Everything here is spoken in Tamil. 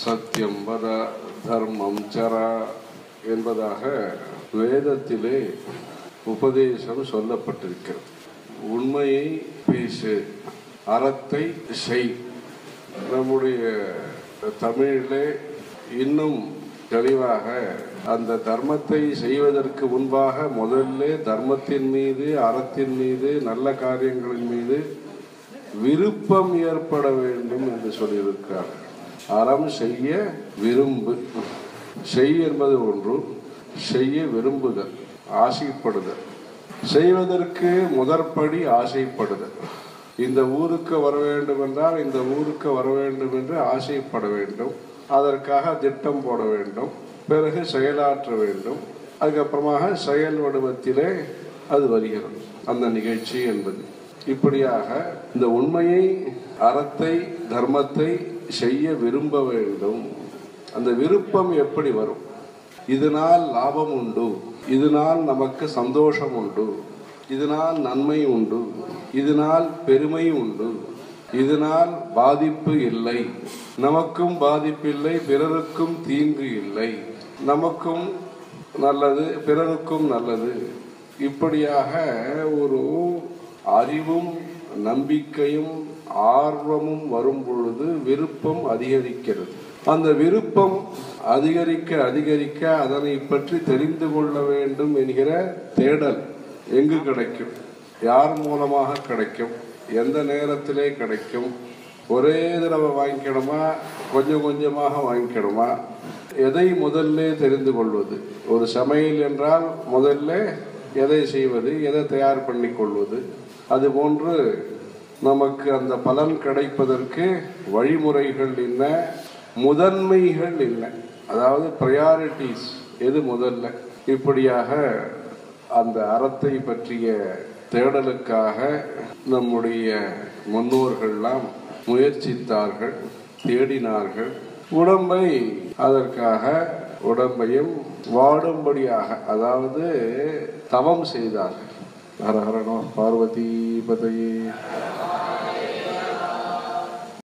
சத்தியம் வத தர்மம் சர என்பதாக வேதத்திலே உபதேசம் சொல்லப்பட்டிருக்கிறது உண்மையை பேசு அறத்தை செய் நம்முடைய தமிழிலே இன்னும் தெளிவாக அந்த தர்மத்தை செய்வதற்கு முன்பாக முதல்ல தர்மத்தின் மீது அறத்தின் மீது நல்ல காரியங்களின் மீது விருப்பம் ஏற்பட வேண்டும் என்று சொல்லியிருக்கிறார் அறம் செய்ய விரும்பு செய் என்பது ஒன்று செய்ய விரும்புதல் ஆசைப்படுதல் செய்வதற்கு முதற்படி ஆசைப்படுதல் இந்த ஊருக்கு வர வேண்டும் என்றால் இந்த ஊருக்கு வர வேண்டும் என்று ஆசைப்பட வேண்டும் அதற்காக திட்டம் போட வேண்டும் பிறகு செயலாற்ற வேண்டும் அதுக்கப்புறமாக செயல் வடிவத்திலே அது வருகிறது அந்த நிகழ்ச்சி என்பது இப்படியாக இந்த உண்மையை அறத்தை தர்மத்தை செய்ய விரும்ப வேண்டும் அந்த விருப்பம் எப்படி வரும் இதனால் லாபம் உண்டு இதனால் நமக்கு சந்தோஷம் உண்டு இதனால் நன்மை உண்டு இதனால் பெருமை உண்டு இதனால் பாதிப்பு இல்லை நமக்கும் பாதிப்பில்லை பிறருக்கும் தீங்கு இல்லை நமக்கும் நல்லது பிறருக்கும் நல்லது இப்படியாக ஒரு அறிவும் நம்பிக்கையும் ஆர்வமும் வரும் பொழுது விருப்பம் அதிகரிக்கிறது அந்த விருப்பம் அதிகரிக்க அதிகரிக்க அதனை பற்றி தெரிந்து கொள்ள வேண்டும் என்கிற தேடல் எங்கு கிடைக்கும் யார் மூலமாக கிடைக்கும் எந்த நேரத்திலே கிடைக்கும் ஒரே தடவை வாங்கிக்கணுமா கொஞ்சம் கொஞ்சமாக வாங்கிக்கணுமா எதை முதல்ல தெரிந்து கொள்வது ஒரு சமையல் என்றால் முதல்ல எதை செய்வது எதை தயார் பண்ணி கொள்வது அதுபோன்று நமக்கு அந்த பலன் கிடைப்பதற்கு வழிமுறைகள் என்ன முதன்மைகள் என்ன அதாவது ப்ரையாரிட்டிஸ் எது முதல்ல இப்படியாக அந்த அறத்தை பற்றிய தேடலுக்காக நம்முடைய முன்னோர்கள்லாம் முயற்சித்தார்கள் தேடினார்கள் உடம்பை அதற்காக உடம்பையும் வாடும்படியாக அதாவது தவம் செய்தார்கள் ஹர ஹரணோ பார்வதி பதையே